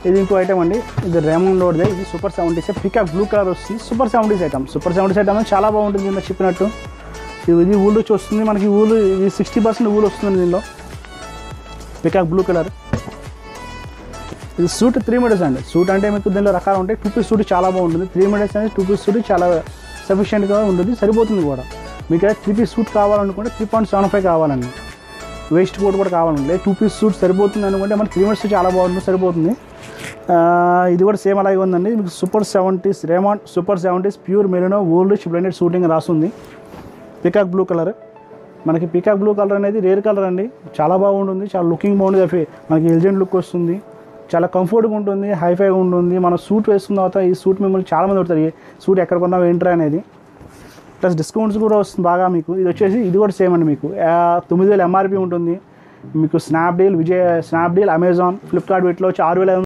ఇది ఇంకో ఐటమ్ అండి ఇది రేమండ్ రోడ్దే ఇది super seventies peacock blue colour వస్తుంది super seventies item super seventies item చాలా బాగుంటుంది దీనిలో చెప్పినట్టు ఇది ఇది ఊళ్ళు వచ్చి వస్తుంది మనకి ఊళ్ళు ఇది సిక్స్టీ పర్సెంట్ ఊళ్ళు వస్తుంది దీనిలో పికాక్ బ్లూ కలర్ ఇది సూట్ త్రీ మీటర్స్ అండి సూట్ అంటే మీకు దీనిలో రకాలు ఉంటాయి టూ పీస్ సూట్ చాలా బాగుంటుంది త్రీ మీటర్స్ అనేది టూ పీస్ సూట్ చాలా సఫిషియెంట్గా ఉంటుంది సరిపోతుంది కూడా మీకు అయితే త్రీ పీస్ సూట్ కావాలనుకుంటే త్రీ పాయింట్ సెవెన్ ఫైవ్ కావాలండి వేస్ట్ కోట్ కూడా కావాలంటే టూ పీస్ సూట్ సరిపోతుంది అనుకుంటే మనకి త్రీ మీటర్స్ చాలా బాగుంటుంది సరిపోతుంది ఆ, ఇది కూడా సేమ్ అలాగే ఉందండి మీకు super seventies Raymond super seventies pure merino wool blended suiting రాస్తుంది పికాక్ బ్లూ కలర్ మనకి పికాక్ బ్లూ కలర్ అనేది రేర్ కలర్ అండి చాలా బాగుంటుంది చాలా లుకింగ్ బాగుంటుంది అఫీ మనకి ఎలిజెంట్ లుక్ వస్తుంది చాలా కంఫర్ట్గా ఉంటుంది హైఫైగా ఉంటుంది మన సూట్ వేసుకున్న తర్వాత ఈ సూట్ మిమ్మల్ని చాలా మంది పడతారు ఈ సూట్ ఎక్కడ కొన్నావు ఏంట్రా అనేది ప్లస్ డిస్కౌంట్స్ కూడా వస్తుంది బాగా మీకు ఇది వచ్చేసి ఇది కూడా సేమ్ అండి మీకు ఆ, తొమ్మిది వేలు ఎంఆర్పి ఉంటుంది మీకు Snapdeal Vijay Snapdeal Amazon Flipkart వీటిలో వచ్చి ఆరు వేల